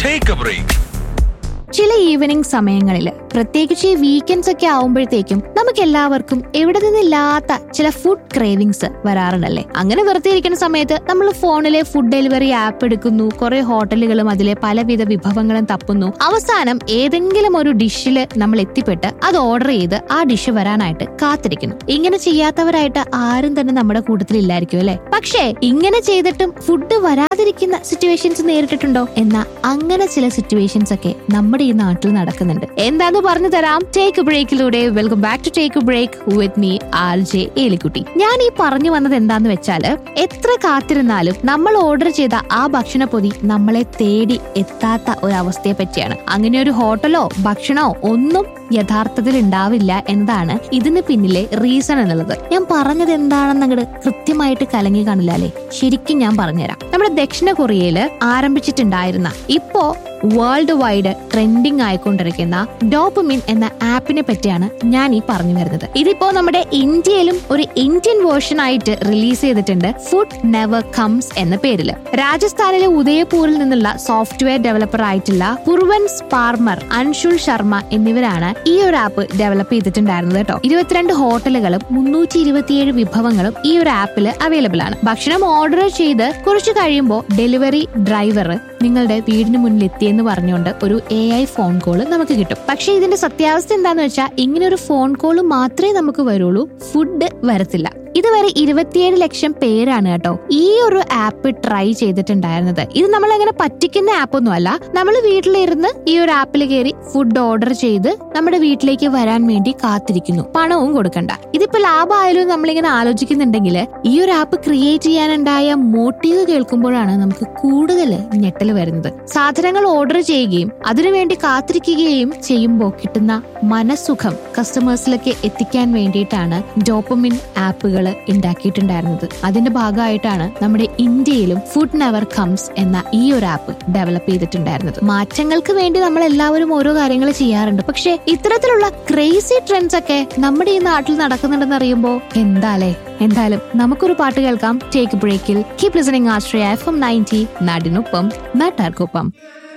take a break ചില evening സമയങ്ങളിൽ പ്രത്യേകിച്ച് ഈ വീക്കെൻഡ്സ് ഒക്കെ ആവുമ്പോഴത്തേക്കും നമുക്ക് എല്ലാവർക്കും എവിടെ നിന്നില്ലാത്ത ചില ഫുഡ് ക്രേവിങ്സ് വരാറുണ്ടല്ലേ അങ്ങനെ വെറുതെ ഇരിക്കുന്ന സമയത്ത് നമ്മൾ ഫോണിലെ ഫുഡ് ഡെലിവറി ആപ്പ് എടുക്കുന്നു കുറെ ഹോട്ടലുകളും അതിലെ പലവിധ വിഭവങ്ങളും തപ്പുന്നു അവസാനം ഏതെങ്കിലും ഒരു ഡിഷിൽ നമ്മൾ എത്തിപ്പെട്ട് അത് ഓർഡർ ചെയ്ത് ആ ഡിഷ് വരാനായിട്ട് കാത്തിരിക്കുന്നു ഇങ്ങനെ ചെയ്യാത്തവരായിട്ട് ആരും തന്നെ നമ്മുടെ കൂട്ടത്തിൽ ഇല്ലായിരിക്കും അല്ലെ പക്ഷേ ഇങ്ങനെ ചെയ്തിട്ടും ഫുഡ് വരാതിരിക്കുന്ന സിറ്റുവേഷൻസ് നേരിട്ടിട്ടുണ്ടോ എന്നാ അങ്ങനെ ചില സിറ്റുവേഷൻസ് ഒക്കെ നമ്മുടെ ഈ നാട്ടിൽ നടക്കുന്നുണ്ട് എന്താന്ന് പറഞ്ഞു തരാം ടേക്ക് ബ്രേക്കിലൂടെ welcome back to take break with me R J Elikutty ഞാൻ ഈ പറഞ്ഞു വന്നത് എന്താന്ന് വെച്ചാല് എത്ര കാത്തിരുന്നാലും നമ്മൾ ഓർഡർ ചെയ്ത ആ ഭക്ഷണപ്പൊതി നമ്മളെ തേടി എത്താത്ത ഒരു അവസ്ഥയെ പറ്റിയാണ് അങ്ങനെ ഒരു ഹോട്ടലോ ഭക്ഷണമോ ഒന്നും യഥാർത്ഥത്തിൽ ഉണ്ടാവില്ല എന്നതാണ് ഇതിന് പിന്നിലെ റീസൺ എന്നുള്ളത് ഞാൻ പറഞ്ഞത് എന്താണെന്ന് അങ്ങോട്ട് കൃത്യമായിട്ട് കലങ്ങി കാണില്ല അല്ലേ ശരിക്കും ഞാൻ പറഞ്ഞുതരാം നമ്മുടെ ദക്ഷിണ കൊറിയയില് ആരംഭിച്ചിട്ടുണ്ടായിരുന്ന ഇപ്പോ വേൾഡ് വൈഡ് ട്രെൻഡിങ് ആയിക്കൊണ്ടിരിക്കുന്ന ഡോപ്പമിൻ എന്ന ആപ്പിനെ പറ്റിയാണ് ഞാൻ ഈ പറഞ്ഞു വരുന്നത് ഇതിപ്പോ നമ്മുടെ ഇന്ത്യയിലും ഒരു ഇന്ത്യൻ വേർഷൻ ആയിട്ട് റിലീസ് ചെയ്തിട്ടുണ്ട് ഫുഡ് നെവർ കംസ് എന്ന പേരിൽ രാജസ്ഥാനിലെ ഉദയപൂരിൽ നിന്നുള്ള സോഫ്റ്റ്വെയർ ഡെവലപ്പർ ആയിട്ടുള്ള പുർവൻസ് പാർമർ അൻഷുൽ ശർമ്മ എന്നിവരാണ് ഈ ഒരു ആപ്പ് ഡെവലപ്പ് ചെയ്തിട്ടുണ്ടായിരുന്നത് കേട്ടോ ഇരുപത്തിരണ്ട് ഹോട്ടലുകളും മുന്നൂറ്റി ഇരുപത്തിയേഴ് വിഭവങ്ങളും ഈ ഒരു ആപ്പിൽ അവൈലബിൾ ആണ് ഭക്ഷണം ഓർഡർ ചെയ്ത് കുറച്ച് കഴിയുമ്പോൾ ഡെലിവറി ഡ്രൈവർ നിങ്ങളുടെ വീടിന് മുന്നിൽ എത്തിയെന്ന് പറഞ്ഞുകൊണ്ട് ഒരു എ ഐ ഫോൺ കോൾ നമുക്ക് കിട്ടും പക്ഷേ ഇതിന്റെ സത്യാവസ്ഥ എന്താന്ന് വെച്ചാൽ ഇങ്ങനെ ഒരു ഫോൺ കോൾ മാത്രമേ നമുക്ക് വരുള്ളൂ ഫുഡ് വരത്തില്ല ഇതുവരെ ഇരുപത്തിയേഴ് ലക്ഷം പേരാണ് കേട്ടോ ഈ ഒരു ആപ്പ് ട്രൈ ചെയ്തിട്ടുണ്ടായിരുന്നത് ഇത് നമ്മൾ അങ്ങനെ പറ്റിക്കുന്ന ആപ്പ് ഒന്നും അല്ല നമ്മൾ വീട്ടിലിരുന്ന് ഈ ഒരു ആപ്പിൽ കയറി ഫുഡ് ഓർഡർ ചെയ്ത് നമ്മുടെ വീട്ടിലേക്ക് വരാൻ വേണ്ടി കാത്തിരിക്കുന്നു പണവും കൊടുക്കണ്ട ഇതിപ്പോ ലാഭമായാലും നമ്മളിങ്ങനെ ആലോചിക്കുന്നുണ്ടെങ്കിൽ ഈ ഒരു ആപ്പ് ക്രിയേറ്റ് ചെയ്യാനുണ്ടായ മോട്ടീവ് കേൾക്കുമ്പോഴാണ് നമുക്ക് കൂടുതൽ ഞെട്ടൽ വരുന്നത് സാധനങ്ങൾ ഓർഡർ ചെയ്യുകയും അതിനുവേണ്ടി കാത്തിരിക്കുകയും ചെയ്യുമ്പോൾ കിട്ടുന്ന മനസുഖം കസ്റ്റമേഴ്സിലേക്ക് എത്തിക്കാൻ വേണ്ടിയിട്ടാണ് ഡോപ്പമിൻ ആപ്പുകൾ ഉണ്ടാക്കിയിട്ടുണ്ടായിരുന്നത് അതിന്റെ ഭാഗമായിട്ടാണ് നമ്മുടെ ഇന്ത്യയിലും ഫുഡ് നെവർ കംസ് എന്ന ഈ ഒരു ആപ്പ് ഡെവലപ്പ് ചെയ്തിട്ടുണ്ടായിരുന്നത് മാറ്റങ്ങൾക്ക് വേണ്ടി നമ്മൾ എല്ലാവരും ഓരോ കാര്യങ്ങൾ ചെയ്യാറുണ്ട് പക്ഷെ ഇത്തരത്തിലുള്ള ക്രേസി ട്രെൻഡ്സ് ഒക്കെ നമ്മുടെ ഈ നാട്ടിൽ നടക്കുന്നുണ്ടെന്ന് അറിയുമ്പോൾ എന്താലേ എന്തായാലും നമുക്കൊരു പാട്ട് കേൾക്കാം ടേക്ക് ബ്രേക്കിൽ keep listening Ashraya F M ninety നാടിനൊപ്പം നാട്ടാർക്കൊപ്പം